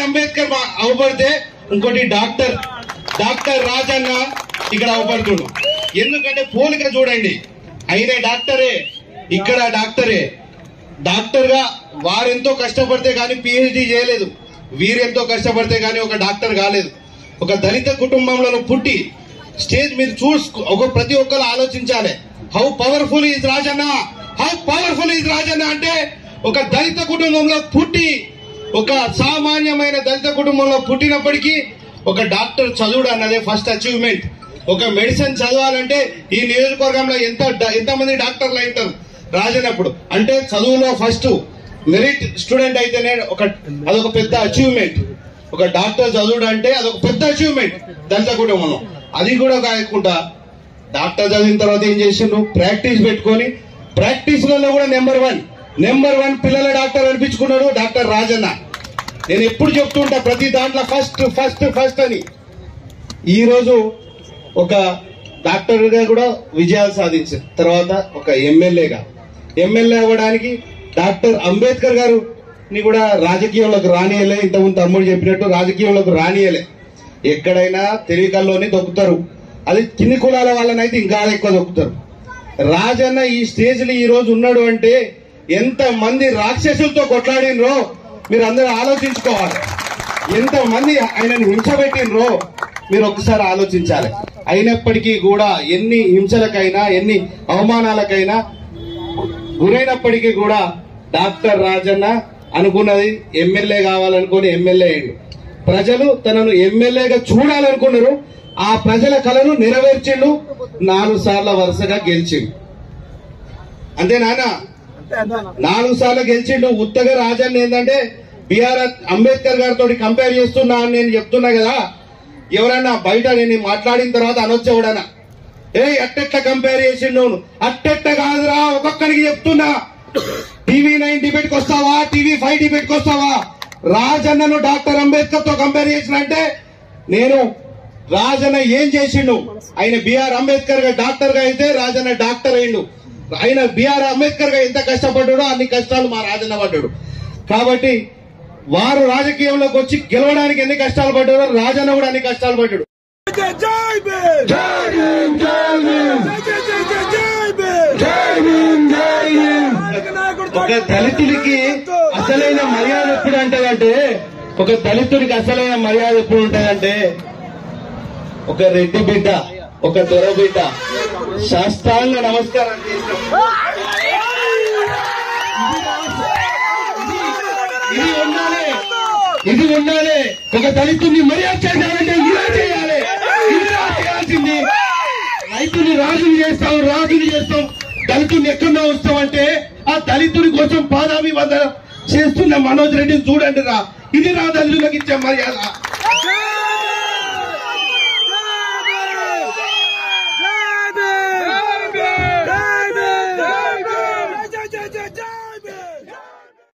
అంబేద్కర్ మా- అవపడితే ఇంకోటి doctor doctor Rajanna ఇక్కడ అవపడుతుండు ఎందుకంటే పోలిక చూడండి అయిన డాక్టరే ఇక్కడ డాక్టరే డాక్టర్ గా వారెంతో కష్టపడితే కానీ పిహెచ్డి చేయలేదు వీరెంతో కష్టపడితే కానీ ఒక డాక్టర్ కాలేదు ఒక దళిత కుటుంబంలో పుట్టి స్టేజ్ మీద చూసు ఒక ప్రతి ఒక్కరు ఆలోచించాలి how powerful is Rajanna how powerful is Rajanna అంటే ఒక దళిత కుటుంబంలో పుట్టి ఒక సామాన్యమైన దళిత కుటుంబంలో పుట్టినప్పటికీ ఒక డాక్టర్ చదువుడు అన్నదే ఫస్ట్ అచీవ్మెంట్ ఒక మెడిసిన్ చదవాలంటే ఈ నియోజకవర్గంలో ఎంత ఎంత మంది డాక్టర్లు అవుతారు రాజనప్పుడు అంటే చదువులో ఫస్ట్ మెరిట్ స్టూడెంట్ అయితేనే ఒక అదొక పెద్ద అచీవ్మెంట్ ఒక డాక్టర్ చదువుడు అంటే అదొక పెద్ద అచీవ్మెంట్ దళిత కుటుంబంలో అది కూడా కాకుండా డాక్టర్ చదివిన తర్వాత ఏం చేసిండు ప్రాక్టీస్ పెట్టుకొని ప్రాక్టీస్ లలో కూడా నెంబర్ వన్ నెంబర్ వన్ పిల్లల డాక్టర్ అనిపించుకున్నాడు డాక్టర్ రాజన్న నేను ఎప్పుడు చెప్తుంటా ప్రతి దాంట్లో ఫస్ట్ ఫస్ట్ ఫస్ట్ అని ఈ రోజు ఒక డాక్టర్ గా కూడా విజయాలు సాధించారు తర్వాత ఒక ఎమ్మెల్యేగా ఎమ్మెల్యే అవ్వడానికి డాక్టర్ అంబేద్కర్ గారు ని కూడా రాజకీయంలోకి రానియలే ఇంతకుముందు తమ్ముడు చెప్పినట్టు రాజకీయంలోకి రానియలే ఎక్కడైనా తెలివికల్లోనే దొక్కుతారు అది కింది కులాల వాళ్ళనైతే ఇంకా ఎక్కువ దొక్కుతారు రాజన్న ఈ స్టేజ్ లో ఈ రోజు ఉన్నాడు అంటే ఎంత మంది రాక్షసులతో కొట్లాడినరో మీరు అందరూ ఆలోచించుకోవాలి ఎంత మంది ఆయనను హింసపెట్టినరో మీరు ఒకసారి ఆలోచించాలి అయినప్పటికీ కూడా ఎన్ని హింసలకైనా ఎన్ని అవమానాలకైనా గురైనప్పటికీ కూడా డాక్టర్ రాజన్న అనుకున్నది ఎమ్మెల్యే కావాలనుకుని ఎమ్మెల్యే అయ్యిండు ప్రజలు తనను ఎమ్మెల్యేగా చూడాలనుకున్నారు ఆ ప్రజల కలను నెరవేర్చిండు నాలుగు సార్ల వరుసగా గెలిచిండు అంతే నాన్న నాలుగు సార్లు గెలిచిండు ఉత్తగా రాజన్న ఏంటంటే బిఆర్ అంబేద్కర్ గారితో కంపేర్ చేస్తున్నా అని నేను చెప్తున్నా కదా ఎవరైనా బయట నేను మాట్లాడిన తర్వాత అనొచ్చు ఎవడన్నా ఏ అట్టెట్ట కంపేర్ చేసిండు అట్టెట్ట కాదురా ఒక్కొక్కరికి చెప్తున్నా టీవీ నైన్ డిబేట్ కి వస్తావా టీవీ ఫైవ్ డిబేట్ కి వస్తావా రాజన్నను డాక్టర్ అంబేద్కర్ తో కంపేర్ చేసినంటే నేను రాజన్న ఏం చేసిండు ఆయన బిఆర్ అంబేద్కర్ గా డాక్టర్ గా అయితే రాజన్న డాక్టర్ అయిండు ఆయన బిఆర్ అంబేద్కర్ గా ఎంత కష్టపడ్డాడో అన్ని కష్టాలు మా రాజన్న పడ్డాడు కాబట్టి వారు రాజకీయంలోకి వచ్చి గెలవడానికి ఎన్ని కష్టాలు పడ్డారో రాజన్న కూడా అన్ని కష్టాలు పడ్డాడు జై జై భీమ్ జై భీమ్ జై భీమ్ జై జై జై జై జై భీమ్ జై భీమ్ జై భీమ్ నాయక నాయకుడు ఒక దళితుడికి అసలైన మర్యాద ఎప్పుడు ఉంటదంటే ఒక దళితుడికి అసలైన మర్యాద ఎప్పుడు ఉంటదంటే ఒక రెడ్డి బిడ్డ ఒక దొర బిడ్డ శాస్త్రాంగ నమస్కారం చేసినప్పుడు ఇది ఉండాలి ఇది ఉండాలి ఒక దళితుడిని మర్యాద చేయాలంటే ఇలా చేయాలి ఇలా చేయాల్సింది రైతుని రాజుని చేస్తాం రాజుని చేస్తాం దళితుని ఎక్కడో వస్తాం అంటే ఆ దళితుడి కోసం పాదాభివందన చేస్తున్న మనోజ్ రెడ్డిని చూడండి రా ఇది నా దళితులకు ఇచ్చే మర్యాద